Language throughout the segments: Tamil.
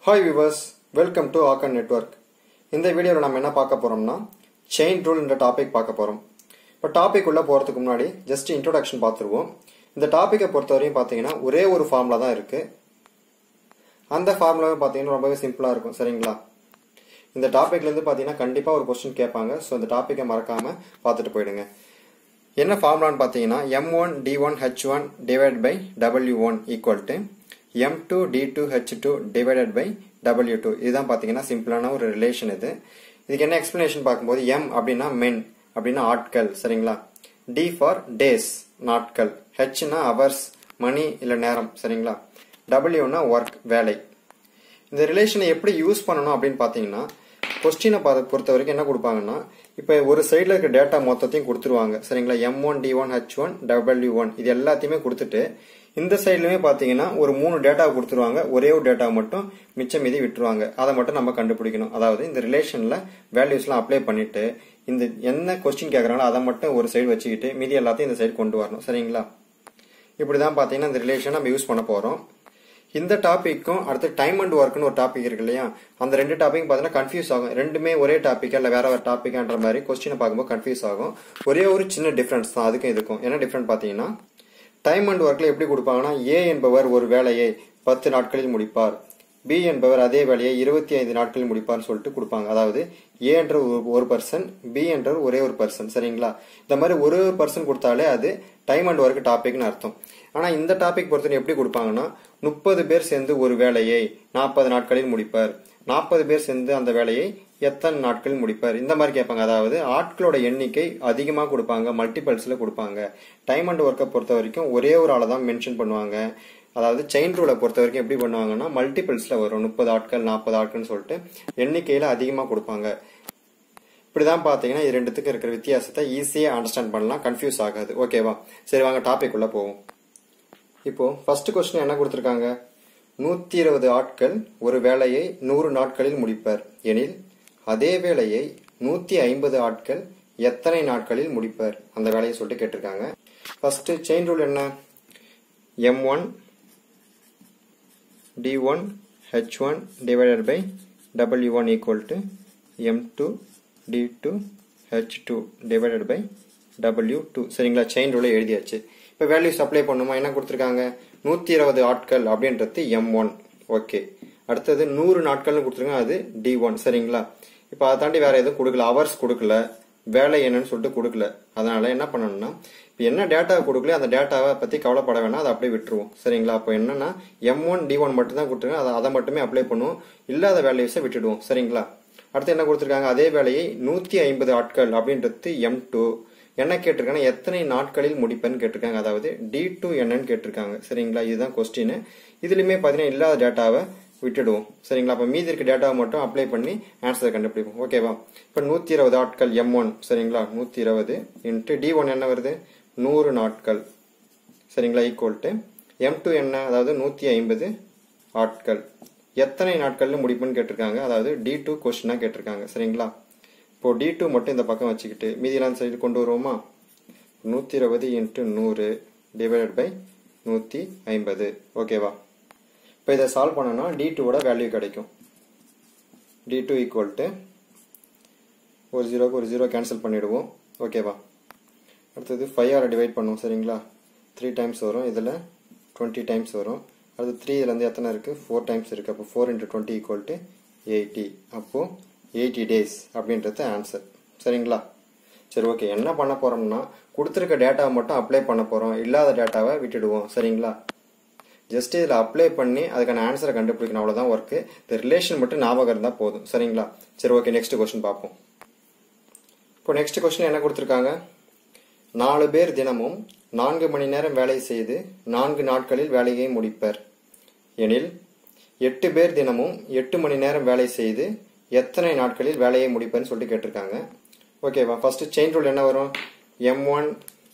ஹாய் விவர்ஸ் வெல்கம் டு ஆக்கன் நெட்வொர்க் இந்த வீடியோவில் நம்ம என்ன பார்க்க போறோம்னா செயின் ரூல் என்ற டாபிக் பார்க்க போறோம் இப்போ டாபிக் உள்ள போறதுக்கு முன்னாடி ஜஸ்ட் இன்ட்ரோடக்ஷன் பார்த்துருவோம் இந்த டாப்பிக்கை பொறுத்தவரையும் பார்த்தீங்கன்னா ஒரே ஒரு ஃபார்முலா தான் இருக்கு அந்த ஃபார்முலாவே பார்த்தீங்கன்னா ரொம்பவே சிம்பிளா இருக்கும் சரிங்களா இந்த டாபிக்ல இருந்து பார்த்தீங்கன்னா கண்டிப்பா ஒரு கொஸ்டின் கேட்பாங்க ஸோ இந்த டாப்பிக்கை மறக்காம பார்த்துட்டு போயிடுங்க என்ன ஃபார்முலான்னு பார்த்தீங்கன்னா M one D one H one divide by W one equal to M two D two H two divided by W two இதுதான் பார்த்தீங்கன்னா சிம்பிளான ஒரு ரிலேஷன் இது இதுக்கு என்ன எக்ஸ்பிளனேஷன் பார்க்கும்போது எம் அப்படின்னா மென் அப்படின்னா ஆட்கள் சரிங்களா டி ஃபார் டேஸ் நாட்கள் ஹெச்னா அவர்ஸ் மணி இல்லை நேரம் சரிங்களா டபிள்யூனா ஒர்க் வேலை இந்த ரிலேஷனை எப்படி யூஸ் பண்ணணும் அப்படின்னு பார்த்தீங்கன்னா கொஸ்டினை பொறுத்த வரைக்கும் என்ன கொடுப்பாங்கன்னா இப்போ ஒரு சைடில் இருக்க டேட்டா மொத்தத்தையும் கொடுத்துருவாங்க சரிங்களா M one D one H one W one இது எல்லாத்தையுமே கொடுத்துட்டு இந்த சைட்லயுமே பார்த்தீங்கன்னா ஒரு மூணு டேட்டா கொடுத்துருவாங்க ஒரே ஒரு டேட்டா மட்டும் மிச்சம் மீதி விட்டுருவாங்க அதை மட்டும் நம்ம கண்டுபிடிக்கணும் அதாவது இந்த ரிலேஷனில் வேல்யூஸ்லாம் அப்ளை பண்ணிட்டு இந்த என்ன கொஸ்டின் கேட்குறாங்களோ அதை மட்டும் ஒரு சைடு வச்சுக்கிட்டு மீதி எல்லாத்தையும் இந்த சைடு கொண்டு வரணும் சரிங்களா இப்படி தான் பார்த்தீங்கன்னா இந்த ரிலேஷன் நம்ம யூஸ் பண்ண போகிறோம் இந்த டாபிக்கும் அடுத்து டைம் அண்ட் ஒர்க்னு ஒரு டாபிக் இருக்கு இல்லையா அந்த ரெண்டு டாபிக் பார்த்தீங்கன்னா கன்ஃபியூஸ் ஆகும் ரெண்டுமே ஒரே டாபிக் இல்ல வேற வேற டாபிக்ன்ற மாதிரி கொஸ்டினை பார்க்கும்போது கன்ஃபியூஸ் ஆகும் ஒரே ஒரு சின்ன டிஃபரன்ஸ் தான் அதுக்கும் இதுக்கும் என்ன டிஃபரன்ஸ் பார்த்தீங்கன்னா டைம் அண்ட் ஒர்க்ல எப்படி கொடுப்பாங்கன்னா ஏ என்பவர் ஒரு வேலையை பத்து நாட்களில் முடிப்பார் பி என்பவர் அதே வேலையை இருபத்தி ஐந்து நாட்களில் முடிப்பார்னு சொல்லிட்டு கொடுப்பாங்க அதாவது ஏ என்ற ஒரு பர்சன் பி என்ற ஒரே ஒரு பர்சன் சரிங்களா இந்த மாதிரி ஒரு ஒரு பர்சன் கொடுத்தாலே அது டைம் அண்ட் ஒர்க் டாபிக்னு அர்த்தம் ஆனா இந்த டாபிக் பொறுத்தவரை எப்படி கொடுப்பாங்கன்னா முப்பது பேர் சேர்ந்து ஒரு வேலையை நாற்பது நாட்களில் முடிப்பார் நாற்பது பேர் சேர்ந்து அந்த வேலையை எத்தனை நாட்களில் முடிப்பார் இந்த மாதிரி கேட்பாங்க அதாவது ஆட்களோட எண்ணிக்கை அதிகமாக கொடுப்பாங்க மல்டிபிள்ஸ்ல கொடுப்பாங்க டைம் அண்ட் ஒர்க்கை பொறுத்த வரைக்கும் ஒரே ஒரு ஆளை தான் மென்ஷன் பண்ணுவாங்க அதாவது செயின் ரூலை பொறுத்த வரைக்கும் எப்படி பண்ணுவாங்கன்னா மல்டிபிள்ஸ்ல வரும் முப்பது ஆட்கள் நாற்பது ஆட்கள்னு சொல்லிட்டு எண்ணிக்கையில அதிகமாக கொடுப்பாங்க இப்படிதான் பாத்தீங்கன்னா இது ரெண்டுத்துக்கு இருக்கிற வித்தியாசத்தை ஈஸியா அண்டர்ஸ்டாண்ட் பண்ணலாம் கன்ஃபியூஸ் ஆகாது ஓகேவா சரி வாங்க டாபிக் உள்ள போவோம் இப்போ ஃபர்ஸ்ட் கொஸ்டின் என்ன கொடுத்துருக்காங்க நூத்தி இருபது ஆட்கள் ஒரு வேலையை நூறு நாட்களில் முடிப்பர் எனில் அதே வேலையை நூத்தி ஐம்பது ஆட்கள் எத்தனை நாட்களில் முடிப்பர் அந்த வேலையை சொல்லிட்டு கேட்டிருக்காங்க ஃபர்ஸ்ட் செயின் ரூல் என்ன M one D one H one divided by W one equal to M two D two H two divided by W two சரிங்களா செயின் ரூலை எழுதியாச்சு இப்போ வேல்யூஸ் அப்ளை பண்ணுமா என்ன கொடுத்துருக்காங்க நூற்றி இருபது ஆட்கள் அப்படின்றது எம் ஒன் ஓகே அடுத்தது நூறு நாட்கள்னு கொடுத்துருங்க அது டி ஒன் சரிங்களா இப்போ அதை தாண்டி வேற எதுவும் கொடுக்கல அவர்ஸ் கொடுக்கல வேலை என்னன்னு சொல்லிட்டு கொடுக்கல அதனால என்ன பண்ணணும்னா இப்போ என்ன டேட்டா கொடுக்கல அந்த டேட்டாவை பற்றி கவலைப்பட வேணாம் அதை அப்படியே விட்டுருவோம் சரிங்களா அப்போ என்னன்னா எம் ஒன் டி ஒன் மட்டும் தான் கொடுத்துருங்க அதை அதை மட்டுமே அப்ளை பண்ணுவோம் இல்லாத வேல்யூஸை விட்டுடுவோம் சரிங்களா அடுத்து என்ன கொடுத்துருக்காங்க அதே வேலையை நூற்றி ஐம்பது ஆட்கள் அப்படின்றது எம் டூ என்ன கேட்டிருக்காங்கன்னா எத்தனை நாட்களில் முடிப்பேன்னு கேட்டிருக்காங்க அதாவது டி டூ என்னன்னு கேட்டிருக்காங்க சரிங்களா இதுதான் கொஸ்டின் இதுலயுமே பார்த்தீங்கன்னா இல்லாத டேட்டாவை விட்டுடுவோம் சரிங்களா அப்போ மீதி இருக்க டேட்டாவை மட்டும் அப்ளை பண்ணி ஆன்சரை கண்டுபிடிப்போம் ஓகேவா இப்போ நூற்றி இருபது ஆட்கள் எம் ஒன் சரிங்களா நூற்றி இருபது இன்ட்டு டி ஒன் என்ன வருது நூறு நாட்கள் சரிங்களா ஈக்குவல் டு எம் டூ என்ன அதாவது நூற்றி ஐம்பது ஆட்கள் எத்தனை நாட்கள்ல முடிப்புன்னு கேட்டிருக்காங்க அதாவது டி டூ கொஸ்டினாக கேட்டிருக்காங்க சரிங்களா இப்போ டி டூ மட்டும் இந்த பக்கம் வச்சுக்கிட்டு மீதியெல்லாம் சைடு கொண்டு வருவோமா நூற்றி இருபது இன்ட்டு நூறு டிவைடட் பை நூற்றி ஐம்பது ஓகேவா இப்போ இதை சால்வ் பண்ணோம்னா டி டூவோட வேல்யூ கிடைக்கும் டி டூ ஈக்குவல் டு ஒரு ஜீரோக்கு ஒரு ஜீரோ கேன்சல் பண்ணிடுவோம் ஓகேவா அடுத்தது ஃபைவ் ஆரை டிவைட் பண்ணுவோம் சரிங்களா த்ரீ டைம்ஸ் வரும் இதில் டுவெண்ட்டி டைம்ஸ் வரும் அடுத்து த்ரீ இதுலேருந்து எத்தனை இருக்குது ஃபோர் டைம்ஸ் இருக்குது அப்போ four into twenty equal to eighty அப்போது எயிட்டி டேஸ் அப்படின்றது ஆன்சர் சரிங்களா சரி ஓகே என்ன பண்ண போறோம்னா கொடுத்துருக்க டேட்டாவை மட்டும் அப்ளை பண்ண போறோம் இல்லாத டேட்டாவை விட்டுடுவோம் சரிங்களா ஜஸ்ட் இதில் அப்ளை பண்ணி அதுக்கான ஆன்சரை கண்டுபிடிக்கணும் அவ்வளோதான் ஒர்க்கு இந்த ரிலேஷன் மட்டும் ஞாபகம் இருந்தால் போதும் சரிங்களா சரி ஓகே நெக்ஸ்ட் கொஸ்டின் பார்ப்போம் இப்போ நெக்ஸ்ட் கொஸ்டின் என்ன கொடுத்துருக்காங்க நாலு பேர் தினமும் நான்கு மணி நேரம் வேலை செய்து நான்கு நாட்களில் வேலையை முடிப்பர் எனில் எட்டு பேர் தினமும் எட்டு மணி நேரம் வேலை செய்து எத்தனை நாட்களில் வேலையை முடிப்பேன்னு சொல்லிட்டு கேட்டிருக்காங்க ஓகேவா ஃபர்ஸ்ட் செயின் ரூல் என்ன வரும் M one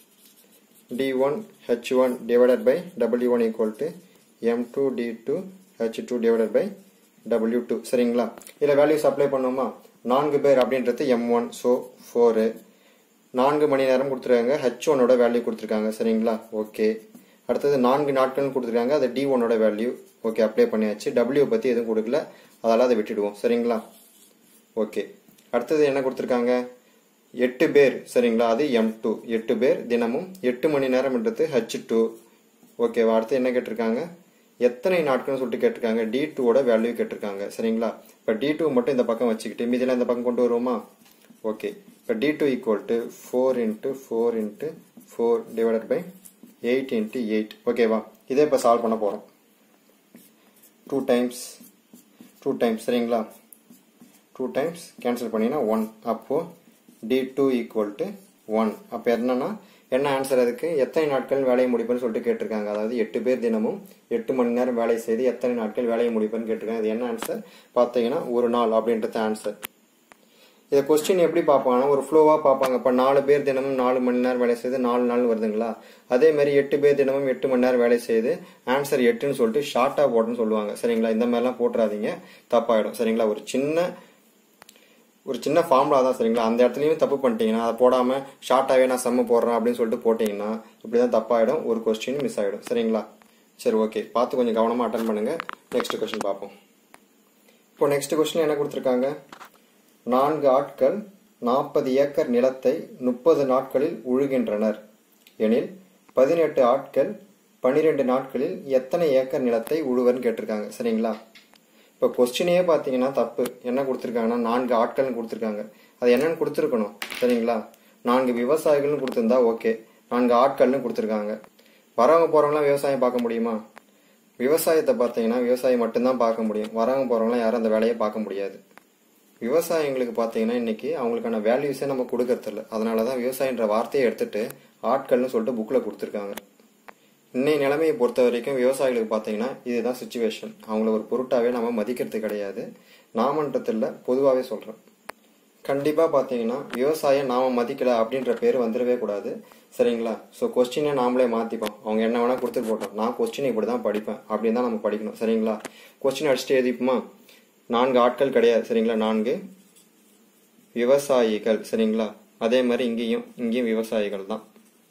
D one H one divided by W one equal to M two D two H two divided by W two சரிங்களா இதில் வேல்யூஸ் அப்ளை பண்ணோமா நான்கு பேர் அப்படின்றது எம் ஒன் ஸோ ஃபோரு நான்கு மணி நேரம் கொடுத்துருக்காங்க ஹெச் ஒனோட வேல்யூ கொடுத்துருக்காங்க சரிங்களா ஓகே அடுத்தது நான்கு நாட்கள்னு கொடுத்துருக்காங்க அது டி ஒனோட வேல்யூ ஓகே அப்ளை பண்ணியாச்சு டபிள்யூ பற்றி எதுவும் கொடுக்கல அதெல்லாம் அதை விட்டுடுவோம் சரிங்களா ஓகே அடுத்தது என்ன கொடுத்துருக்காங்க எட்டு பேர் சரிங்களா அது எம் டூ எட்டு பேர் தினமும் எட்டு மணி நேரம்ன்றது ஹச் டூ ஓகேவா அடுத்து என்ன கேட்டிருக்காங்க எத்தனை நாட்கள்னு சொல்லிட்டு கேட்டிருக்காங்க டி டூவோட வேல்யூ கேட்டிருக்காங்க சரிங்களா இப்போ டி டூ மட்டும் இந்த பக்கம் வச்சுக்கிட்டு மீதியெல்லாம் இந்த பக்கம் கொண்டு வருவோமா ஓகே இப்போ D two equal to four into four into four divided by eight into eight ஓகேவா இதே இப்போ சால்வ் பண்ண போகிறோம் டூ டைம்ஸ் டூ டைம்ஸ் சரிங்களா டூ டைம்ஸ் கேன்சல் பண்ணினா ஒன் அப்போது D two equal to one அப்போ என்னன்னா என்ன ஆன்சர் அதுக்கு எத்தனை நாட்கள் வேலையை முடிப்பேன்னு சொல்லிட்டு கேட்டிருக்காங்க அதாவது எட்டு பேர் தினமும் எட்டு மணி நேரம் வேலை செய்து எத்தனை நாட்கள் வேலையை முடிப்பேன்னு கேட்டிருக்காங்க அது என்ன ஆன்சர் பார்த்தீங்கன்னா ஒரு நாள் அப்படின்றது ஆன்சர் இதை கொஸ்டின் எப்படி பார்ப்பாங்கன்னா ஒரு ஃப்ளோவாக பார்ப்பாங்க இப்போ நாலு பேர் தினமும் நாலு மணி நேரம் வேலை செய்து நாலு நாள் வருதுங்களா அதே மாதிரி எட்டு பேர் தினமும் எட்டு மணி நேரம் வேலை செய்து ஆன்சர் எட்டுன்னு சொல்லிட்டு ஷார்ட்டாக போட்டுன்னு சொல்லுவாங்க சரிங்களா இந்த மாதிரிலாம் போட்டுறாதீங்க தப்பாயிடும் சரிங்களா ஒரு சின்ன ஒரு சின்ன ஃபார்முலா தான் சரிங்களா அந்த இடத்துலையும் தப்பு பண்ணிட்டீங்கன்னா அதை போடாமல் ஷார்ட்டாகவே நான் செம்ம போடுறேன் அப்படின்னு சொல்லிட்டு போட்டிங்கன்னா இப்படி தான் தப்பாயிடும் ஒரு கொஸ்டின் மிஸ் ஆகிடும் சரிங்களா சரி ஓகே பார்த்து கொஞ்சம் கவனமாக அட்டன் பண்ணுங்கள் நெக்ஸ்ட் கொஸ்டின் பார்ப்போம் இப்போ நெக்ஸ்ட் கொஸ்டின் என்ன கொடுத்துருக்காங்க நான்கு ஆட்கள் நாற்பது ஏக்கர் நிலத்தை முப்பது நாட்களில் உழுகின்றனர் எனில் பதினெட்டு ஆட்கள் பனிரெண்டு நாட்களில் எத்தனை ஏக்கர் நிலத்தை உழுவர்னு கேட்டிருக்காங்க சரிங்களா இப்போ கொஸ்டினே பார்த்தீங்கன்னா தப்பு என்ன கொடுத்துருக்காங்கன்னா நான்கு ஆட்கள்னு கொடுத்துருக்காங்க அது என்னன்னு கொடுத்துருக்கணும் சரிங்களா நான்கு விவசாயிகள்னு கொடுத்துருந்தா ஓகே நான்கு ஆட்கள்னு கொடுத்துருக்காங்க வரவங்க போறவங்களாம் விவசாயம் பார்க்க முடியுமா விவசாயத்தை பார்த்தீங்கன்னா விவசாயம் மட்டும்தான் பார்க்க முடியும் வரவங்க போறவங்களாம் யாரும் அந்த வேலையை பார்க்க முடியாது விவசாயிங்களுக்கு பார்த்தீங்கன்னா இன்னைக்கு அவங்களுக்கான வேல்யூஸே நம்ம கொடுக்கறதில்ல அதனால தான் விவசாயன்ற வார்த்தையை எடுத்துட்டு ஆட்கள்னு சொல்லிட்டு புக்கில் கொடுத்துருக்காங்க இன்னைய நிலைமையை பொறுத்த வரைக்கும் விவசாயிகளுக்கு பார்த்தீங்கன்னா இதுதான் சுச்சுவேஷன் அவங்கள ஒரு பொருட்டாவே நம்ம மதிக்கிறது கிடையாது நாமன்றதில்ல பொதுவாகவே சொல்கிறேன் கண்டிப்பாக பார்த்தீங்கன்னா விவசாயம் நாம மதிக்கல அப்படின்ற பேர் வந்துடவே கூடாது சரிங்களா ஸோ கொஸ்டினை நாமளே மாற்றிப்போம் அவங்க என்ன வேணால் கொடுத்துட்டு போட்டோம் நான் கொஸ்டின் இப்படி தான் படிப்பேன் அப்படின்னு தான் நம்ம படிக்கணும் சரிங்களா கொஸ்டின் அடிச்சுட்டு எழுதிப்போமா நான்கு ஆட்கள் கிடையாது சரிங்களா நான்கு விவசாயிகள் சரிங்களா அதே மாதிரி இங்கேயும் இங்கேயும் விவசாயிகள் தான்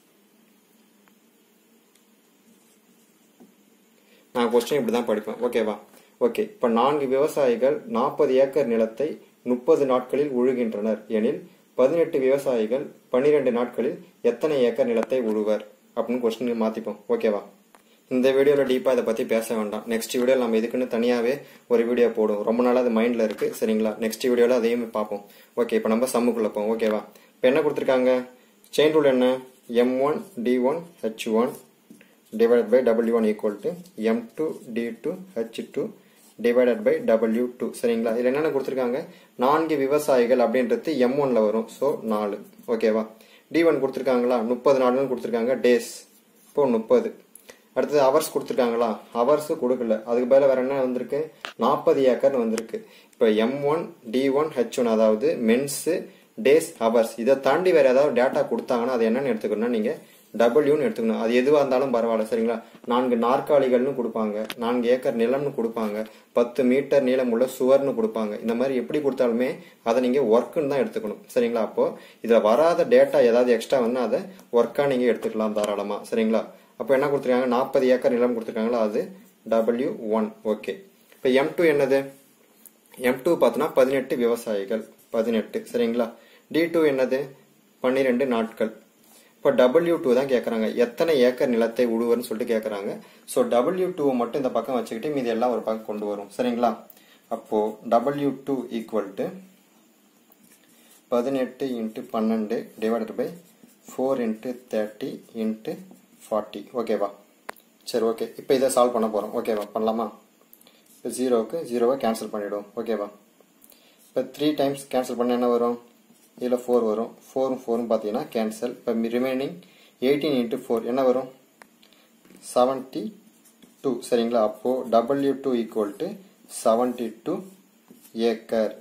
நான் கொஸ்டின் இப்படி தான் படிப்பேன் ஓகேவா ஓகே இப்போ நான்கு விவசாயிகள் நாற்பது ஏக்கர் நிலத்தை முப்பது நாட்களில் உழுகின்றனர் எனில் பதினெட்டு விவசாயிகள் பன்னிரெண்டு நாட்களில் எத்தனை ஏக்கர் நிலத்தை உழுவர் அப்படின்னு கொஸ்டின் மாற்றிப்போம் ஓகேவா இந்த வீடியோவில் டீப்பாக இதை பற்றி பேச வேண்டாம் நெக்ஸ்ட் வீடியோவில் நம்ம இதுக்குன்னு தனியாகவே ஒரு வீடியோ போடுவோம் ரொம்ப நாளாக அது மைண்டில் இருக்குது சரிங்களா நெக்ஸ்ட் வீடியோவில் அதையும் பார்ப்போம் ஓகே இப்போ நம்ம சம்முக்குள்ளே போவோம் ஓகேவா இப்போ என்ன கொடுத்துருக்காங்க செயின் ரூல் என்ன M one D one H one divided by W1 equal to M2 D2 H2 divided by W2 சரிங்களா இதில் என்னென்ன கொடுத்துருக்காங்க நான்கு விவசாயிகள் அப்படின்றது எம் ஒன்ல வரும் ஸோ நாலு ஓகேவா டி ஒன் கொடுத்துருக்காங்களா முப்பது நாளுன்னு கொடுத்துருக்காங்க டேஸ் இப்போ முப்பது அடுத்தது ஹவர்ஸ் கொடுத்துருக்காங்களா ஹவர்ஸ் கொடுக்கல அதுக்கு பதிலாக வேற என்ன வந்திருக்கு நாற்பது ஏக்கர்னு வந்திருக்கு இப்போ M one D one H one அதாவது மென்ஸு டேஸ் ஹவர்ஸ் இதை தாண்டி வேற ஏதாவது டேட்டா கொடுத்தாங்கன்னா அது என்னன்னு எடுத்துக்கணும்னா நீங்க டபிள்யூன்னு எடுத்துக்கணும் அது எதுவாக இருந்தாலும் பரவாயில்ல சரிங்களா நான்கு நாற்காலிகள்னு கொடுப்பாங்க நான்கு ஏக்கர் நிலம்னு கொடுப்பாங்க பத்து மீட்டர் நீளமுள்ள சுவர்னு கொடுப்பாங்க இந்த மாதிரி எப்படி கொடுத்தாலுமே அதை நீங்கள் ஒர்க்குன்னு தான் எடுத்துக்கணும் சரிங்களா அப்போ இதில் வராத டேட்டா ஏதாவது எக்ஸ்ட்ரா வந்து அதை ஒர்க்காக நீங்கள் எடுத்துக்கலாம் தாராளமாக சரிங்களா அப்போ என்ன கொடுத்துருக்காங்க நாற்பது ஏக்கர் நிலம் கொடுத்துருக்காங்களா அது டபிள்யூ ஒன் ஓகே இப்போ எம் டூ என்னது எம் டூ பார்த்தோன்னா பதினெட்டு விவசாயிகள் பதினெட்டு சரிங்களா டி டூ என்னது பன்னிரெண்டு நாட்கள் இப்போ டபிள்யூ டூ தான் கேட்குறாங்க எத்தனை ஏக்கர் நிலத்தை உழுவர்னு சொல்லிட்டு கேட்குறாங்க ஸோ டபிள்யூ டூவை மட்டும் இந்த பக்கம் வச்சுக்கிட்டு மீதி எல்லாம் ஒரு பக்கம் கொண்டு வரும் சரிங்களா அப்போ டபிள்யூ டூ ஈக்குவல் டு பதினெட்டு இன்ட்டு பன்னெண்டு divided by four into thirty into forty ஓகேவா சரி ஓகே இப்போ இதை சால்வ் பண்ண போகிறோம் ஓகேவா பண்ணலாமா இப்போ ஜீரோவுக்கு ஜீரோவை கேன்சல் பண்ணிவிடுவோம் ஓகேவா இப்போ த்ரீ டைம்ஸ் கேன்சல் பண்ண என்ன வரும் இதில் ஃபோர் வரும் ஃபோரும் ஃபோரும் பார்த்தீங்கன்னா கேன்சல் இப்போ ரிமைனிங் எயிட்டீன் இன்ட்டு ஃபோர் என்ன வரும் செவன்ட்டி டூ சரிங்களா அப்போது W two equal to seventy two acre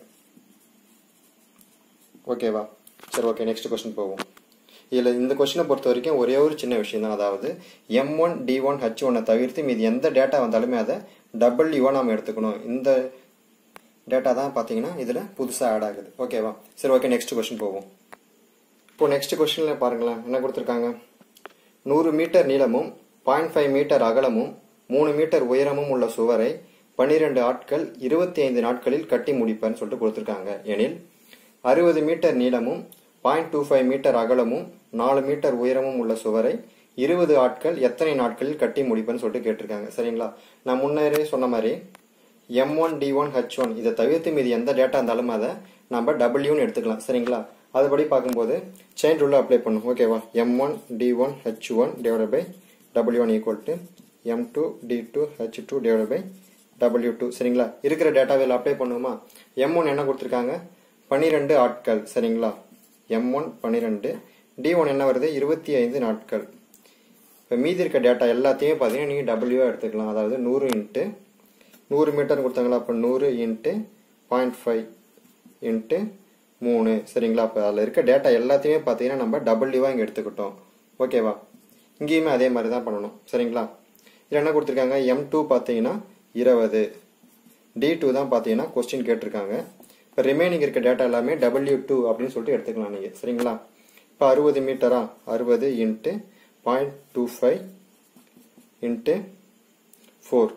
ஓகேவா சரி ஓகே நெக்ஸ்ட் கொஸ்டின் போவோம் இதில் இந்த கொஸ்டினை பொறுத்த வரைக்கும் ஒரே ஒரு சின்ன விஷயம் தான் அதாவது M one D one H ஒன்னை தவிர்த்து மீது எந்த டேட்டா வந்தாலுமே அதை டபிள்யூவாக நம்ம எடுத்துக்கணும் இந்த டேட்டா தான் பார்த்தீங்கன்னா இதில் புதுசாக ஆட் ஆகுது ஓகேவா சரி ஓகே நெக்ஸ்ட் கொஸ்டின் போவோம் இப்போ நெக்ஸ்ட் கொஸ்டினில் பாருங்களேன் என்ன கொடுத்துருக்காங்க நூறு மீட்டர் நீளமும் பாயிண்ட் ஃபைவ் மீட்டர் அகலமும் மூணு மீட்டர் உயரமும் உள்ள சுவரை பனிரெண்டு ஆட்கள் இருபத்தி ஐந்து நாட்களில் கட்டி முடிப்பேன்னு சொல்லிட்டு கொடுத்துருக்காங்க எனில் அறுபது மீட்டர் நீளமும் பாயிண்ட் டூ ஃபைவ் மீட்டர் அகலமும் நாலு மீட்டர் உயரமும் உள்ள சுவரை இருபது ஆட்கள் எத்தனை நாட்களில் கட்டி முடிப்பேன்னு சொல்லிட்டு கேட்டிருக்காங்க சரிங்களா நான் முன்னரே சொன்ன மாதிரி M one D one H one இதை தவிர்த்து மீது எந்த டேட்டா இருந்தாலும் அதை நம்ம டபிள்யூன்னு எடுத்துக்கலாம் சரிங்களா அதுபடி பார்க்கும்போது செயின் ரூலில் அப்ளை பண்ணும் ஓகேவா M one D one H one divide by W one equal to M two D two H two divide by W two சரிங்களா இருக்கிற டேட்டாவில் அப்ளை பண்ணுவோமா எம் ஒன் என்ன கொடுத்துருக்காங்க பனிரெண்டு ஆட்கள் சரிங்களா எம் ஒன் பன்னிரெண்டு டி ஒன் என்ன வருது இருபத்தி ஐந்து நாட்கள் இப்போ மீதி இருக்க டேட்டா எல்லாத்தையும் பார்த்தீங்கன்னா நீங்கள் டபிள்யூ எடுத்துக்கலாம் அதாவது நூறு இன்ட்டு நூறு மீட்டர் கொடுத்தாங்களா அப்போ நூறு இன்ட்டு பாயிண்ட் ஃபைவ் இன்ட்டு மூணு சரிங்களா அப்போ அதில் இருக்க டேட்டா எல்லாத்தையுமே பார்த்தீங்கன்னா நம்ம டபிள்யூவாக இங்கே எடுத்துக்கிட்டோம் ஓகேவா இங்கேயுமே அதே மாதிரி தான் பண்ணணும் சரிங்களா இதில் என்ன கொடுத்துருக்காங்க எம் டூ பார்த்தீங்கன்னா இருபது டி டூ தான் பார்த்தீங்கன்னா கொஸ்டின் கேட்டிருக்காங்க இப்போ ரிமைனிங் இருக்க டேட்டா எல்லாமே டபிள்யூ டூ அப்படின்னு சொல்லிட்டு எடுத்துக்கலாம் நீங்கள் சரிங்களா இப்போ அறுபது மீட்டரா அறுபது into point two five into four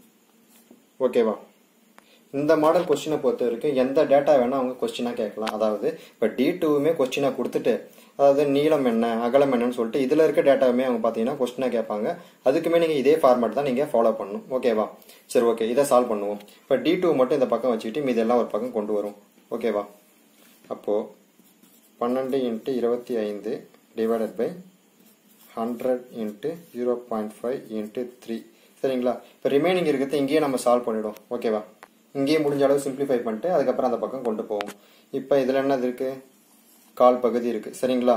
ஓகேவா இந்த மாடல் கொஸ்டினை பொறுத்த வரைக்கும் எந்த டேட்டா வேணால் அவங்க கொஸ்டினாக கேட்கலாம் அதாவது இப்போ டி டூவுமே கொஸ்டினாக கொடுத்துட்டு அதாவது நீளம் என்ன அகலம் என்னன்னு சொல்லிட்டு இதில் இருக்க டேட்டாவுமே அவங்க பார்த்தீங்கன்னா கொஸ்டினாக கேட்பாங்க அதுக்குமே நீங்கள் இதே ஃபார்மேட் தான் நீங்கள் ஃபாலோ பண்ணணும் ஓகேவா சரி ஓகே இதை சால்வ் பண்ணுவோம் இப்போ டி டூ மட்டும் இந்த பக்கம் வச்சுக்கிட்டு மீதி எல்லாம் ஒரு பக்கம் கொண்டு வரும் ஓகேவா அப்போது பன்னெண்டு இன்ட்டு இருபத்தி ஐந்து divided by hundred into zero point five into three சரிங்களா இப்போ ரிமைனிங் இருக்கிறது இங்கேயே நம்ம சால்வ் பண்ணிவிடும் ஓகேவா இங்கேயே முடிஞ்ச அளவு சிம்பிளிஃபை பண்ணிட்டு அதுக்கப்புறம் அந்த பக்கம் கொண்டு போவோம் இப்போ இதில் என்னது இருக்குது கால் பகுதி இருக்குது சரிங்களா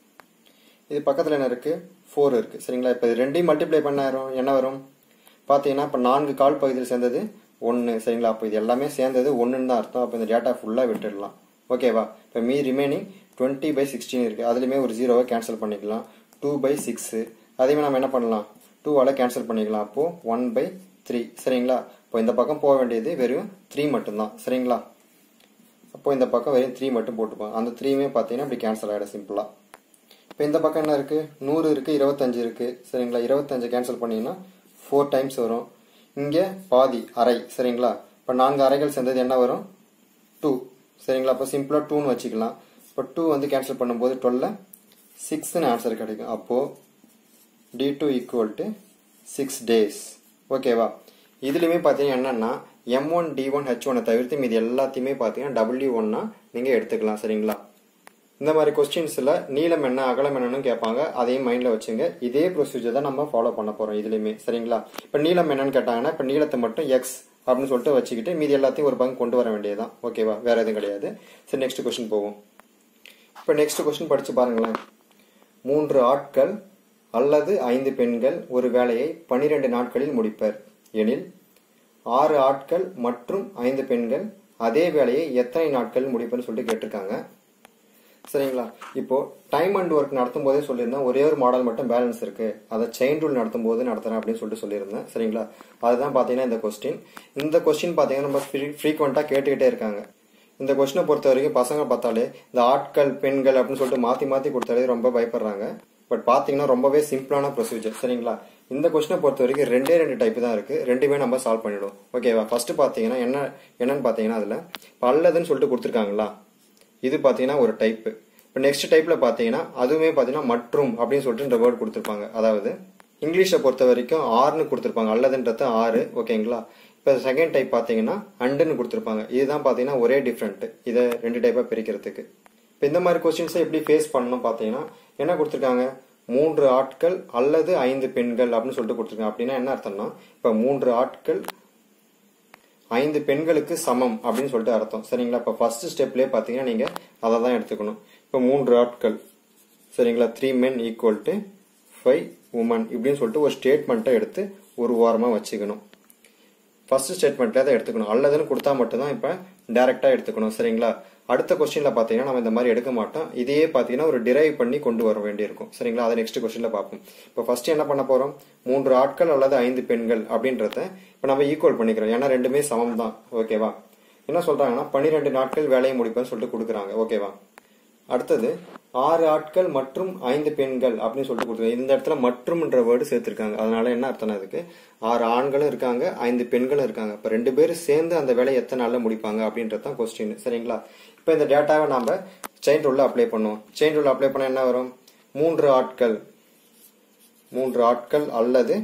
இது பக்கத்தில் என்ன இருக்குது ஃபோர் இருக்குது சரிங்களா இப்போ இது ரெண்டையும் மல்டிப்ளை பண்ண என்ன வரும் பார்த்தீங்கன்னா இப்போ நான்கு கால் பகுதியில் சேர்ந்தது ஒன்று சரிங்களா அப்போ இது எல்லாமே சேர்ந்தது ஒன்றுன்னு தான் அர்த்தம் அப்போ இந்த டேட்டா ஃபுல்லாக விட்டுடலாம் ஓகேவா இப்போ மீ ரிமைனிங் டுவெண்ட்டி பை சிக்ஸ்டீன் இருக்குது அதுலேயுமே ஒரு ஜீரோவை கேன்சல் பண்ணிக்கலாம் டூ பை சிக்ஸு அதையுமே நம்ம என்ன பண்ணலாம் டூவால் கேன்சல் பண்ணிக்கலாம் அப்போது ஒன் பை த்ரீ சரிங்களா இப்போ இந்த பக்கம் போக வேண்டியது வெறும் த்ரீ மட்டும்தான் சரிங்களா அப்போ இந்த பக்கம் வெறும் த்ரீ மட்டும் போட்டுப்போம் அந்த த்ரீமே பார்த்தீங்கன்னா இப்படி கேன்சல் ஆகிடும் சிம்பிளாக இப்போ இந்த பக்கம் என்ன இருக்குது நூறு இருக்குது இருபத்தஞ்சு இருக்குது சரிங்களா இருபத்தஞ்சு கேன்சல் பண்ணிங்கன்னா ஃபோர் டைம்ஸ் வரும் இங்கே பாதி அரை சரிங்களா இப்போ நான்கு அறைகள் சேர்ந்தது என்ன வரும் டூ சரிங்களா அப்போ சிம்பிளாக டூன்னு வச்சுக்கலாம் இப்போ டூ வந்து கேன்சல் பண்ணும்போது டுவெல்ல சிக்ஸ்னு ஆன்சர் கிடைக்கும் அப்போது D two equal to six days ஓகேவா இதுலேயுமே பார்த்தீங்கன்னா என்னென்னா M one D one H ஒனை தவிர்த்து மீது எல்லாத்தையுமே பார்த்தீங்கன்னா டபிள்யூ ஒன்னா நீங்கள் எடுத்துக்கலாம் சரிங்களா இந்த மாதிரி கொஸ்டின்ஸில் நீளம் என்ன அகலம் என்னன்னு கேட்பாங்க அதையும் மைண்டில் வச்சுங்க இதே ப்ரொசீஜர் தான் நம்ம ஃபாலோ பண்ண போகிறோம் இதுலையுமே சரிங்களா இப்போ நீளம் என்னன்னு கேட்டாங்கன்னா இப்போ நீளத்தை மட்டும் எக்ஸ் அப்படின்னு சொல்லிட்டு வச்சுக்கிட்டு மீதி எல்லாத்தையும் ஒரு பங்கு கொண்டு வர வேண்டியதுதான் ஓகேவா வேற எதுவும் கிடையாது சரி நெக்ஸ்ட் கொஸ்டின் போவோம் இப்போ நெக்ஸ்ட் கொஸ்டின் படிச்சு பாருங்களேன் மூன்று ஆட்கள் அல்லது ஐந்து பெண்கள் ஒரு வேலையை பனிரெண்டு நாட்களில் முடிப்பர் எனில் ஆறு ஆட்கள் மற்றும் ஐந்து பெண்கள் அதே வேலையை எத்தனை நாட்கள் முடிப்பர்னு சொல்லிட்டு கேட்டிருக்காங்க சரிங்களா இப்போ டைம் அண்ட் ஒர்க் நடத்தும் போதே சொல்லியிருந்தேன் ஒரே ஒரு மாடல் மட்டும் பேலன்ஸ் இருக்கு அதை செயின் ரூல் நடத்தும் போது நடத்துறேன் அப்படின்னு சொல்லிட்டு சொல்லியிருந்தேன் சரிங்களா அதுதான் பாத்தீங்கன்னா இந்த கொஸ்டின் இந்த கொஸ்டின் பாத்தீங்கன்னா நம்ம ஃப்ரீக்வெண்டா கேட்டுக்கிட்டே இருக்காங்க இந்த கொஸ்டினை பொறுத்த வரைக்கும் பசங்க பார்த்தாலே இந்த ஆட்கள் பெண்கள் அப்படின்னு சொல்லிட்டு மாத்தி மாத்தி கொடுத்தாலே ரொம்ப பயப்படுறாங்க பட் பாத்தீங்கன்னா ரொம்பவே சிம்பிளான ப்ரொசீஜர் சரிங்களா இந்த கொஸ்டினை பொறுத்த வரைக்கும் ரெண்டே ரெண்டு டைப் தான் இருக்கு ரெண்டுமே நம்ம சால்வ் பண்ணிடுவோம் ஓகேவா ஃபர்ஸ்ட் பாத்தீங்கன்னா என்ன என்னன்னு பாத்தீங்கன்னா அதுல பல்லதுன்னு சொல்லிட்டு கொடுத்துருக்காங்களா இது பார்த்தீங்கன்னா ஒரு டைப்பு இப்போ நெக்ஸ்ட் டைப்பில் பார்த்தீங்கன்னா அதுவுமே பார்த்தீங்கன்னா மற்றும் அப்படின்னு சொல்லிட்டு இந்த வேர்ட் கொடுத்துருப்பாங்க அதாவது இங்கிலீஷை பொறுத்த வரைக்கும் ஆறுன்னு கொடுத்துருப்பாங்க அல்லதுன்றது ஆறு ஓகேங்களா இப்போ செகண்ட் டைப் பார்த்தீங்கன்னா அண்டுன்னு கொடுத்துருப்பாங்க இதுதான் பார்த்தீங்கன்னா ஒரே டிஃப்ரெண்ட் இதை ரெண்டு டைப்பாக பிரிக்கிறதுக்கு இப்போ இந்த மாதிரி கொஸ்டின்ஸை எப்படி ஃபேஸ் பண்ணணும் பார்த்தீங்கன்னா என்ன கொடுத்துருக்காங்க மூன்று ஆட்கள் அல்லது ஐந்து பெண்கள் அப்படின்னு சொல்லிட்டு கொடுத்துருக்காங்க அப்படின்னா என்ன அர்த்தம்னா இப்போ மூன்று ஆட்கள் ஐந்து பெண்களுக்கு சமம் அப்படின்னு சொல்லிட்டு அர்த்தம் சரிங்களா இப்போ ஃபர்ஸ்ட் ஸ்டெப்லேயே பார்த்தீங்கன்னா நீங்கள் அதை தான் எடுத்துக்கணும் இப்போ மூன்று ஆட்கள் சரிங்களா three men equal to five woman இப்படின்னு சொல்லிட்டு ஒரு ஸ்டேட்மெண்ட்டை எடுத்து ஒரு வாரமாக வச்சுக்கணும் ஃபர்ஸ்ட் ஸ்டேட்மெண்ட்ல அதை எடுத்துக்கணும் அல்லதுன்னு கொடுத்தா மட்டும்தான் இப்போ டைரக்டா எடுத்துக்கணும் சரிங்களா அடுத்த கொஸ்டின்ல பாத்தீங்கன்னா நம்ம இந்த மாதிரி எடுக்க மாட்டோம் இதையே பாத்தீங்கன்னா ஒரு டிரைவ் பண்ணி கொண்டு வர வேண்டியிருக்கும் சரிங்களா அதை நெக்ஸ்ட் கொஸ்டின்ல பார்ப்போம் இப்போ ஃபர்ஸ்ட் என்ன பண்ண போறோம் மூன்று ஆட்கள் அல்லது ஐந்து பெண்கள் அப்படின்றத இப்போ நம்ம ஈக்குவல் பண்ணிக்கிறோம் ஏன்னா ரெண்டுமே சமம் தான் ஓகேவா என்ன சொல்றாங்கன்னா பன்னிரெண்டு நாட்கள் வேலையை முடிப்பேன்னு சொல்லிட்டு கொடுக்குறாங்க ஓகேவா அடுத்தது ஆறு ஆட்கள் மற்றும் ஐந்து பெண்கள் அப்படின்னு சொல்லிட்டு கொடுத்துருக்காங்க இந்த இடத்துல மற்றும்ன்ற வேர்டு சேர்த்திருக்காங்க அதனால என்ன அர்த்தம் அதுக்கு ஆறு ஆண்களும் இருக்காங்க ஐந்து பெண்களும் இருக்காங்க இப்போ ரெண்டு பேரும் சேர்ந்து அந்த வேலையை எத்தனை நாள்ல முடிப்பாங்க அப்படின்றது தான் கொஸ்டின் சரிங்களா இப்போ இந்த டேட்டாவை நாம செயின் ரூல்ல அப்ளை பண்ணுவோம் செயின் ரூல் அப்ளை பண்ண என்ன வரும் மூன்று ஆட்கள் மூன்று ஆட்கள் அல்லது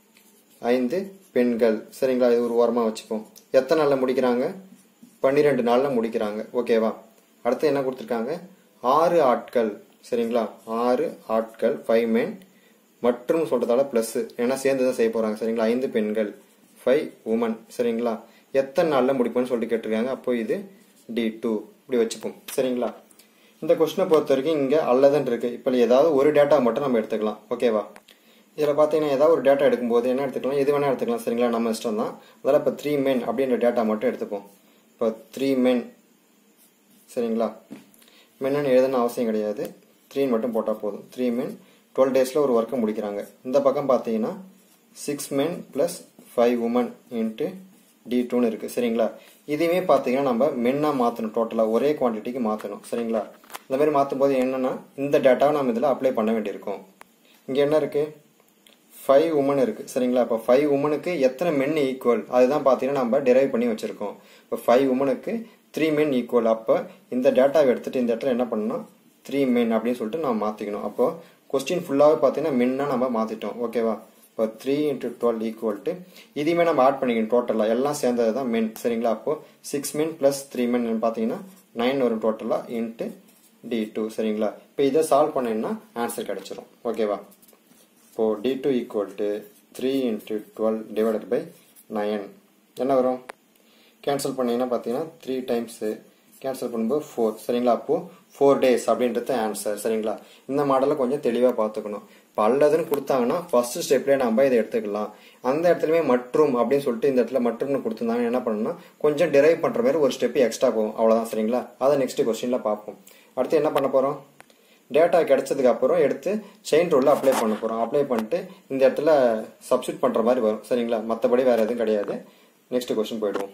ஐந்து பெண்கள் சரிங்களா இது ஒரு வாரமா வச்சுப்போம் எத்தனை நாள்ல முடிக்கிறாங்க பன்னிரெண்டு நாள்ல முடிக்கிறாங்க ஓகேவா அடுத்து என்ன கொடுத்துருக்காங்க ஆறு ஆட்கள் சரிங்களா ஆறு ஆட்கள் ஃபைவ் men மற்றும் சொல்றதால பிளஸ் ஏன்னா சேர்ந்து தான் செய்ய போறாங்க சரிங்களா ஐந்து பெண்கள் ஃபைவ் உமன் சரிங்களா எத்தனை நாள்ல முடிப்போம்னு சொல்லிட்டு கேட்டிருக்காங்க அப்போ இது டி டூ இப்படி வச்சுப்போம் சரிங்களா இந்த கொஸ்டினை பொறுத்த வரைக்கும் இங்க அல்லதுன்னு இருக்கு இப்போ ஏதாவது ஒரு டேட்டா மட்டும் நம்ம எடுத்துக்கலாம் ஓகேவா இதில் பார்த்தீங்கன்னா ஏதாவது ஒரு டேட்டா எடுக்கும்போது என்ன எடுத்துக்கலாம் எது வேணா எடுத்துக்கலாம் சரிங்களா நம்ம இஷ்டம் தான் அதனால் இப்போ த்ரீ men அப்படின்ற டேட்டா மட்டும் எடுத்துப்போம் இப்போ த்ரீ men சரிங்களா மென்னு எழுதணும் அவசியம் கிடையாது த்ரீ மட்டும் போட்டால் போதும் த்ரீ men டுவெல் டேஸில் ஒரு ஒர்க்கை முடிக்கிறாங்க இந்த பக்கம் பார்த்தீங்கன்னா six men plus five woman into D டூன்னு இருக்குது சரிங்களா இதையுமே பார்த்தீங்கன்னா நம்ம மென்னாக மாற்றணும் டோட்டலாக ஒரே குவான்டிட்டிக்கு மாற்றணும் சரிங்களா இந்த மாதிரி மாற்றும் போது என்னன்னா இந்த டேட்டாவை நம்ம இதில் அப்ளை பண்ண வேண்டியிருக்கும் இங்கே என்ன இருக்குது ஃபைவ் உமன் இருக்கு சரிங்களா இப்போ ஃபைவ் உமனுக்கு எத்தனை மென் ஈக்குவல் அதுதான் பார்த்தீங்கன்னா நம்ம டெரைவ் பண்ணி வச்சிருக்கோம் இப்போ ஃபைவ் உமனுக்கு த்ரீ மென் ஈக்குவல் அப்போ இந்த டேட்டாவை எடுத்துட்டு இந்த இடத்துல என்ன பண்ணணும் த்ரீ மென் அப்படின்னு சொல்லிட்டு நம்ம மாற்றிக்கணும் அப்போ கொஸ்டின் ஃபுல்லாகவே பார்த்தீங்கன்னா மென்னா நம்ம மாற்றிட்டோம் ஓகேவா இப்போ three into twelve equal to இதையுமே நம்ம ஆட் பண்ணிக்கணும் டோட்டலாக எல்லாம் சேர்ந்தது தான் மென் சரிங்களா அப்போ six men plus three men பார்த்தீங்கன்னா நைன் வரும் டோட்டலாக இன்ட்டு டி டூ சரிங்களா இப்போ இதை சால்வ் பண்ணீங்கன்னா ஆன்சர் கிடைச்சிரும் ஓகேவா இப்போ D two equal to three into twelve divided by nine என்ன வரும் கேன்சல் பண்ணீங்கன்னா பார்த்தீங்கன்னா த்ரீ டைம்ஸு கேன்சல் பண்ணும்போது ஃபோர் சரிங்களா அப்போது ஃபோர் டேஸ் அப்படின்றது ஆன்சர் சரிங்களா இந்த மாடலை கொஞ்சம் தெளிவாக பார்த்துக்கணும் இப்போ அல்லதுன்னு கொடுத்தாங்கன்னா ஃபர்ஸ்ட் ஸ்டெப்லேயே நம்ம இதை எடுத்துக்கலாம் அந்த இடத்துலயுமே மற்றும் அப்படின்னு சொல்லிட்டு இந்த இடத்துல மற்றும்னு கொடுத்துருந்தாங்க என்ன பண்ணணும்னா கொஞ்சம் டிரைவ் பண்ணுற மாதிரி ஒரு ஸ்டெப் எக்ஸ்ட்ரா போகும் அவ்வளோதான் சரிங்களா அதை நெக்ஸ்ட் கொஸ்டினில் பார்ப்போம் அடுத்து என்ன பண்ண போகிறோம் டேட்டா கிடைச்சதுக்கு அப்புறம் எடுத்து செயின் ரூல்ல அப்ளை பண்ண போறோம் அப்ளை பண்ணிட்டு இந்த இடத்துல சப்ஸ்டிட் பண்ற மாதிரி வரும் சரிங்களா மற்றபடி வேற எதுவும் கிடையாது நெக்ஸ்ட் கொஸ்டின் போயிடுவோம்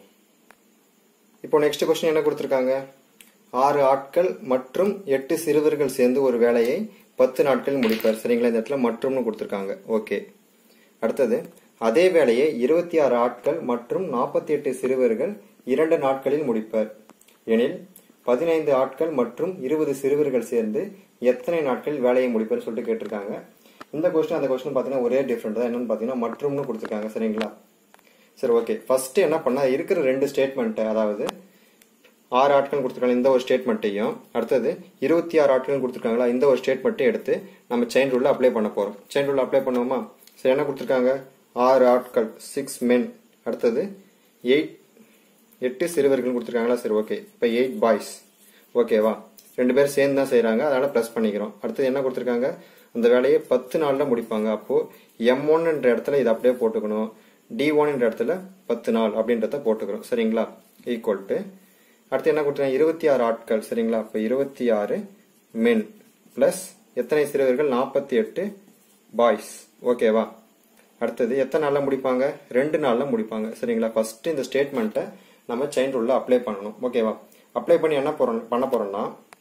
இப்போ நெக்ஸ்ட் கொஸ்டின் என்ன கொடுத்துருக்காங்க ஆறு ஆட்கள் மற்றும் எட்டு சிறுவர்கள் சேர்ந்து ஒரு வேலையை பத்து நாட்கள் முடிப்பார் சரிங்களா இந்த இடத்துல மற்றும்னு கொடுத்துருக்காங்க ஓகே அடுத்தது அதே வேலையை இருபத்தி ஆறு ஆட்கள் மற்றும் நாற்பத்தி எட்டு சிறுவர்கள் இரண்டு நாட்களில் முடிப்பர் எனில் பதினைந்து ஆட்கள் மற்றும் இருபது சிறுவர்கள் சேர்ந்து எத்தனை நாட்களில் வேலையை முடிப்பர் சொல்லிட்டு கேட்டிருக்காங்க இந்த கொஸ்டின் அந்த கொஸ்டின் பார்த்தீங்கன்னா ஒரே டிஃப்ரெண்ட் தான் என்னன்னு பார்த்தீங்கன்னா மற்றும்னு கொடுத்துருக்காங்க சரிங்களா சரி ஓகே ஃபர்ஸ்ட் என்ன பண்ணா இருக்கிற ரெண்டு ஸ்டேட்மெண்ட் அதாவது ஆறு ஆட்கள் கொடுத்துருக்காங்க இந்த ஒரு ஸ்டேட்மெண்ட்டையும் அடுத்தது இருபத்தி ஆறு ஆட்கள் கொடுத்துருக்காங்களா இந்த ஒரு ஸ்டேட்மெண்ட்டையும் எடுத்து நம்ம செயின் ரூல்ல அப்ளை பண்ண போறோம் செயின் ரூல்ல அப்ளை பண்ணுவோமா சரி என்ன கொடுத்துருக்காங்க ஆறு ஆட்கள் சிக்ஸ் மென் அடுத்தது எயிட் எட்டு சிறுவர்கள் கொடுத்துருக்காங்களா சரி ஓகே இப்போ எயிட் பாய்ஸ் ஓகேவா ரெண்டு பேரும் சேர்ந்து தான் செய்கிறாங்க அதனால ப்ளஸ் பண்ணிக்கிறோம் அடுத்தது என்ன கொடுத்துருக்காங்க அந்த வேலையை பத்து நாளில் முடிப்பாங்க அப்போ எம் ஒன்ன்ற இடத்துல இதை அப்படியே போட்டுக்கணும் டி ஒன்ன்ற இடத்துல பத்து நாள் அப்படின்றத போட்டுக்கிறோம் சரிங்களா ஈக்குவல் டு அடுத்து என்ன கொடுத்துருக்காங்க இருபத்தி ஆறு ஆட்கள் சரிங்களா அப்போ இருபத்தி ஆறு மென் ப்ளஸ் எத்தனை சிறுவர்கள் நாற்பத்தி எட்டு பாய்ஸ் ஓகேவா அடுத்தது எத்தனை நாளில் முடிப்பாங்க ரெண்டு நாளில் முடிப்பாங்க சரிங்களா ஃபர்ஸ்ட் இந்த ஸ்டேட்மெண்ட்டை நம்ம செயின் ரூல்ல அப்ளை பண்ணணும் ஓகேவா அப்ளை பண்ணி என்ன போறோம் பண்ண போறோம்னா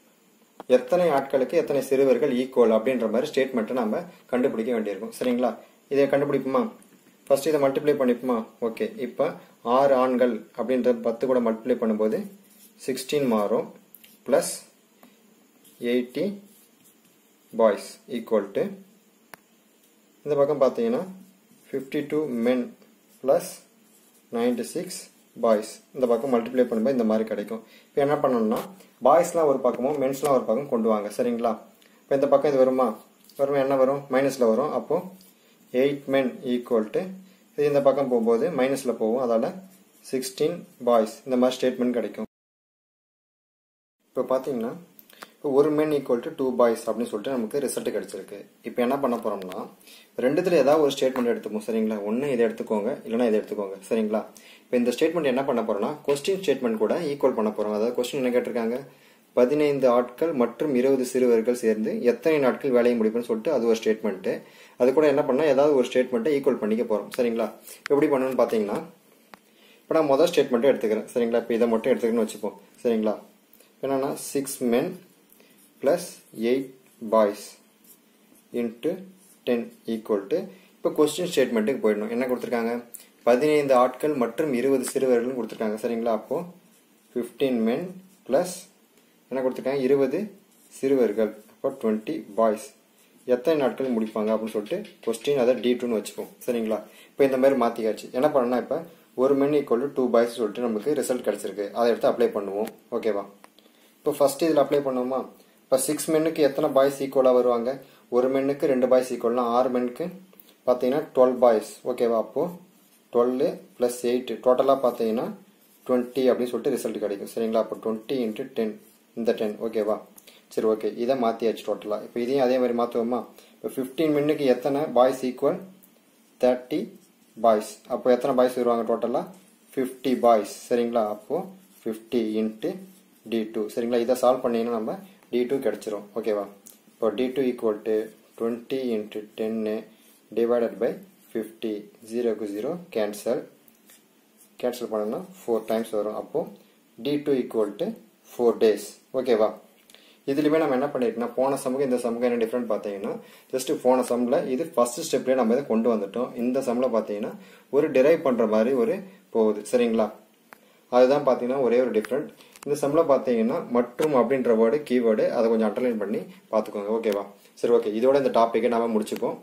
எத்தனை ஆட்களுக்கு எத்தனை சிறுவர்கள் ஈக்குவல் அப்படின்ற மாதிரி ஸ்டேட்மெண்ட்டை நம்ம கண்டுபிடிக்க வேண்டியிருக்கும் சரிங்களா இதை கண்டுபிடிப்போமா ஃபர்ஸ்ட் இதை மல்டிப்ளை பண்ணிப்போமா ஓகே இப்போ ஆறு ஆண்கள் அப்படின்ற பத்து கூட மல்டிப்ளை பண்ணும்போது சிக்ஸ்டீன் மாறும் plus eighty boys equal to இந்த பக்கம் பார்த்தீங்கன்னா fifty two men plus ninety six boys இந்த பக்கம் மல்டிப்ளை பண்ணும்போது இந்த மாதிரி கிடைக்கும் இப்போ என்ன பண்ணணும்னா பாய்ஸ்லாம் ஒரு பக்கமும் மென்ஸ்லாம் ஒரு பக்கம் கொண்டு வாங்க சரிங்களா இப்போ இந்த பக்கம் இது வருமா வரும் என்ன வரும் மைனஸில் வரும் அப்போ எயிட் மென் ஈக்குவல் டு இது இந்த பக்கம் போகும்போது மைனஸில் போகும் அதால் சிக்ஸ்டீன் பாய்ஸ் இந்த மாதிரி ஸ்டேட்மெண்ட் கிடைக்கும் இப்போ பார்த்தீங்கன்னா இப்போ ஒரு men equal to two boys அப்படின்னு சொல்லிட்டு நமக்கு ரிசல்ட் கிடைச்சிருக்கு இப்போ என்ன பண்ண போறோம்னா ரெண்டுத்துல ஏதாவது ஒரு ஸ்டேட்மெண்ட் எடுத்துப்போம் சரிங்களா ஒன்று இதை எடுத்துக்கோங்க இல்லைன்னா இதை எடுத்துக்கோங்க சரிங்களா இப்போ இந்த ஸ்டேட்மெண்ட் என்ன பண்ண போறோம்னா கொஸ்டின் ஸ்டேட்மெண்ட் கூட ஈக்குவல் பண்ண போறோம் அதாவது கொஸ்டின் என்ன கேட்டிருக்காங்க பதினைந்து ஆட்கள் மற்றும் இருபது சிறுவர்கள் சேர்ந்து எத்தனை நாட்கள் வேலையை முடிப்புன்னு சொல்லிட்டு அது ஒரு ஸ்டேட்மெண்ட் அது கூட என்ன பண்ணா ஏதாவது ஒரு ஸ்டேட்மெண்ட்டை ஈக்குவல் பண்ணிக்க போறோம் சரிங்களா எப்படி பண்ணணும்னு பார்த்தீங்கன்னா இப்போ நான் முதல் ஸ்டேட்மெண்ட்டை எடுத்துக்கிறேன் சரிங்களா இப்போ இதை மட்டும் எடுத்துக்கணும்னு வச்சுப்போம் சரிங்களா என்னன்னா six men plus eight boys into ten equal to இப்போ கொஸ்டின் ஸ்டேட்மெண்ட்டுக்கு போயிடணும் என்ன கொடுத்துருக்காங்க பதினைந்து ஆட்கள் மற்றும் இருபது சிறுவர்கள் கொடுத்துருக்காங்க சரிங்களா அப்போ ஃபிஃப்டீன் மென் ப்ளஸ் என்ன கொடுத்துருக்காங்க இருபது சிறுவர்கள் அப்போ டுவெண்ட்டி பாய்ஸ் எத்தனை நாட்கள் முடிப்பாங்க அப்படின்னு சொல்லிட்டு கொஸ்டின் அதை டி டூன்னு வச்சுப்போம் சரிங்களா இப்போ இந்த மாதிரி மாற்றிக்காச்சு என்ன பண்ணணும்னா இப்போ ஒரு மென் ஈக்குவல் டூ பாய்ஸ் சொல்லிட்டு நமக்கு ரிசல்ட் கிடச்சிருக்கு அதை எடுத்து அப்ளை பண்ணுவோம் ஓகேவா இப்போ ஃபர்ஸ்ட் இதில் அப்ளை பண்ணுவோமா இப்போ சிக்ஸ் மென்னுக்கு எத்தனை பாய்ஸ் ஈக்குவலாக வருவாங்க ஒரு மென்னுக்கு ரெண்டு பாய்ஸ் ஈக்குவல்னா ஆறு மென்னுக்கு பார்த்தீங்கன்னா டுவெல் பாய்ஸ் ஓகேவா அப்போது டுவெல் ப்ளஸ் எயிட் டோட்டலாக பார்த்தீங்கன்னா டுவெண்ட்டி அப்படின்னு சொல்லிட்டு ரிசல்ட் கிடைக்கும் சரிங்களா அப்போ டுவெண்ட்டி இன்ட்டு டென் இந்த டென் ஓகேவா சரி ஓகே இதை மாற்றியாச்சு டோட்டலாக இப்போ இதையும் அதே மாதிரி மாற்றுவோமா இப்போ ஃபிஃப்டீன் மின்னுக்கு எத்தனை பாய்ஸ் ஈக்குவல் தேர்ட்டி பாய்ஸ் அப்போ எத்தனை பாய்ஸ் வருவாங்க டோட்டலாக ஃபிஃப்டி பாய்ஸ் சரிங்களா அப்போது ஃபிஃப்டி இன்ட்டு டி டூ சரிங்களா இதை சால்வ் பண்ணிங்கன்னா நம்ம டி டூ கிடச்சிரும் ஓகேவா இப்போ D two equal to twenty into டென்னு டிவைடட் பை ஃபிஃப்டி ஜீரோக்கு ஜீரோ கேன்சல் கேன்சல் பண்ணோம்னா ஃபோர் டைம்ஸ் வரும் அப்போது D two equal to four days ஓகேவா இதுலையுமே நம்ம என்ன பண்ணிருக்கோம்னா போன சமுக்கு இந்த சமுக்கு என்ன டிஃப்ரெண்ட் பார்த்தீங்கன்னா ஜஸ்ட் போன சம்மில் இது ஃபர்ஸ்ட் ஸ்டெப்லேயே நம்ம இதை கொண்டு வந்துட்டோம் இந்த சம்மில் பார்த்தீங்கன்னா ஒரு டிரைவ் பண்ணுற மாதிரி ஒரு போகுது சரிங்களா அதுதான் பார்த்தீங்கன்னா ஒரே ஒரு டிஃப்ரெண்ட் இந்த சம்மில் பார்த்தீங்கன்னா மற்றும் அப்படின்ற வேர்டு கீவேர்டு அதை கொஞ்சம் அண்டர்லைன் பண்ணி பார்த்துக்கோங்க ஓகேவா சரி ஓகே இதோட இந்த டாப்பிக்கை நாம முடிச்சுப்போம்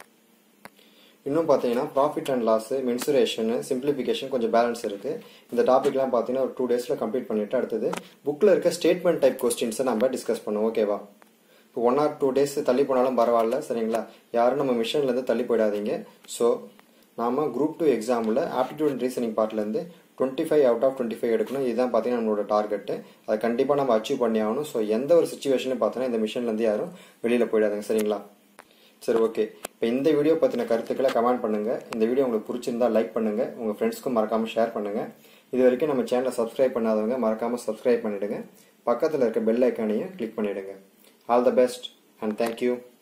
இன்னும் பார்த்தீங்கன்னா profit and loss mensuration simplification கொஞ்சம் பேலன்ஸ் இருக்கு இந்த டாபிக்லாம் பார்த்தீங்கன்னா ஒரு டூ டேஸில் கம்ப்ளீட் பண்ணிட்டு அடுத்தது புக்கில் இருக்க ஸ்டேட்மெண்ட் டைப் கொஸ்டின்ஸை நம்ம டிஸ்கஸ் பண்ணுவோம் ஓகேவா இப்போ ஒன் ஆர் டூ டேஸ் தள்ளி போனாலும் பரவாயில்ல சரிங்களா யாரும் நம்ம மிஷன்லேருந்து தள்ளி போயிடாதீங்க ஸோ நாம குரூப் டூ எக்ஸாமில் ஆப்டிடியூட் அண்ட் ரீசனிங் பார்ட்லேருந்து twenty five out of twenty five எடுக்கணும் இதுதான் பார்த்தீங்கன்னா நம்மளோட டார்கெட்டு அதை கண்டிப்பாக நம்ம அச்சீவ் பண்ணி ஆகணும் ஸோ எந்த ஒரு சுச்சுவேஷனும் பார்த்தோன்னா இந்த மிஷன்லேருந்து யாரும் வெளியில் போயிடாதுங்க சரிங்களா சரி ஓகே இப்போ இந்த வீடியோ பற்றின கருத்துக்களை கமெண்ட் பண்ணுங்க இந்த வீடியோ உங்களுக்கு பிடிச்சிருந்தா லைக் பண்ணுங்க உங்க ஃப்ரெண்ட்ஸ்க்கும் மறக்காம ஷேர் பண்ணுங்க இது வரைக்கும் நம்ம சேனலை சப்ஸ்கிரைப் பண்ணாதவங்க மறக்காம சப்ஸ்கிரைப் பண்ணிடுங்க பக்கத்தில் இருக்க பெல் ஐக்கானையும் கிளிக் பண்ணிடுங்க all the best and thank you